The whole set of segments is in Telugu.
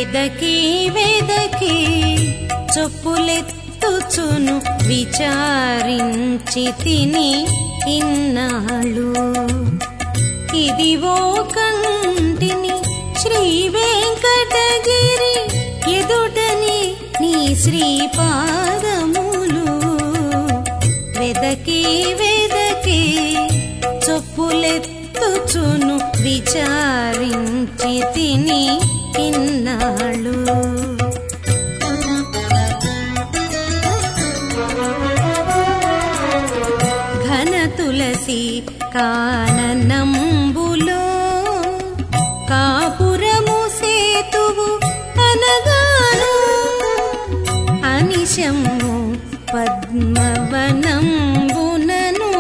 వెదకి వెదకి చొప్పులెత్తుచును విచారించి తిని ఇన్నాళ్ళు ఇదివో కంటిని శ్రీ వెంకటగిరి ఎదుటని నీ శ్రీపాదములు వెదకి వెదకి చొప్పులెత్తుచును విచారించి తిని ఇన్నాళ్ళు ఘన తులసి కాననంబులో కాపురము సేతువు అనగాను అనిశము పద్మవనంబునను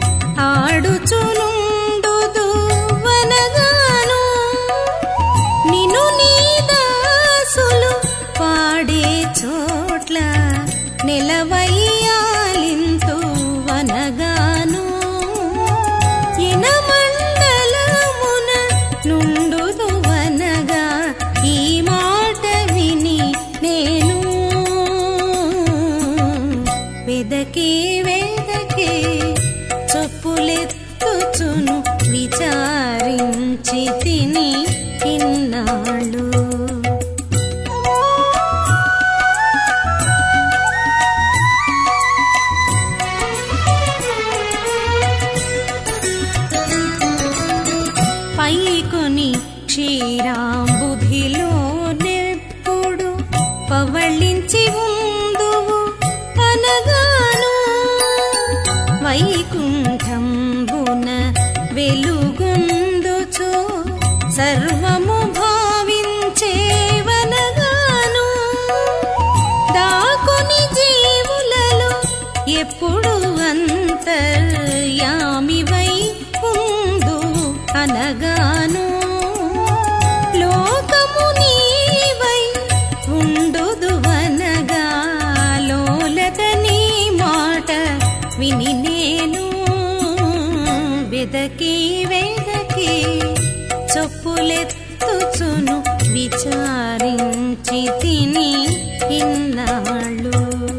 ఆడుచునుండుదు వనగాను నిను నీ దాసులు పాడే చోట్ల నిలవయ్యాలింతు వనగాను ఇనమండలమున నుండుదు వనగా ఈ మాట విని నేను వెదకి వెదకి చొప్పులెత్తుచును విచారించి తిని ఇన్నాళ్ళు పైకొని క్షీరాంబుధిలో నెప్పుడు పవళించి ఉందువు అనగాను వైకుంఠంబున వెలుగొందుచో సర్వము భావించేవనగాను దాకొని జీవులలో ఎప్పుడు అంతర్యామివై ఉందు అనగాను లోకము నీవై ఉండుదు అనగా లోలత నీ మాట విని నేను వెదకి వెదకి చొప్పులెత్తుచును విచారించి తిని ఇన్నాళ్ళు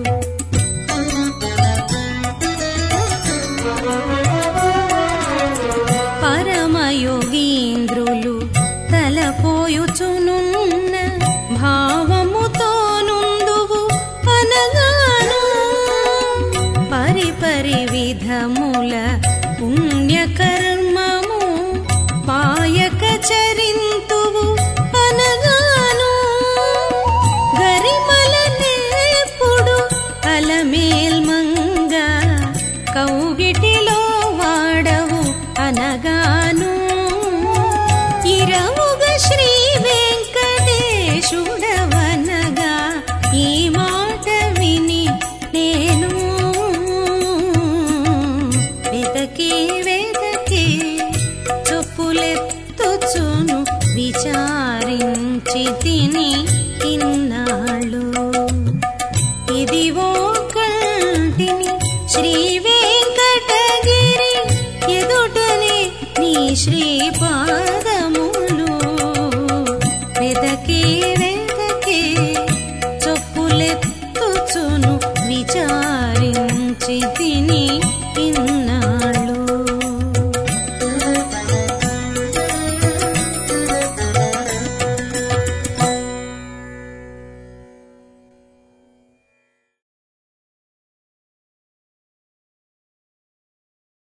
పరమయోగీంద్రులు తలపోయుచునున్న భావముతో నుండువు అనగాను పరిపరి విధముల పుణ్యకర్మము పాయక చరింతువు అనగాను గరిమల నేపుడు అలమేల్మంగ కౌగిటిలో వాడవు అనగాను ఇరవుగ శ్రీ వెంకటేశుడవనగా ఈ మాట విని నేను వెదకి వెదకి చొప్పులెత్తుచును విచారించి తిని ఇన్నాళ్ళు ఇదివో కంటిని శ్రీ వెంకటగిరి ఎదుటనే నీ శ్రీపాదములు వెదకి వెదకి చొప్పులెత్తుచును విచారించి తిని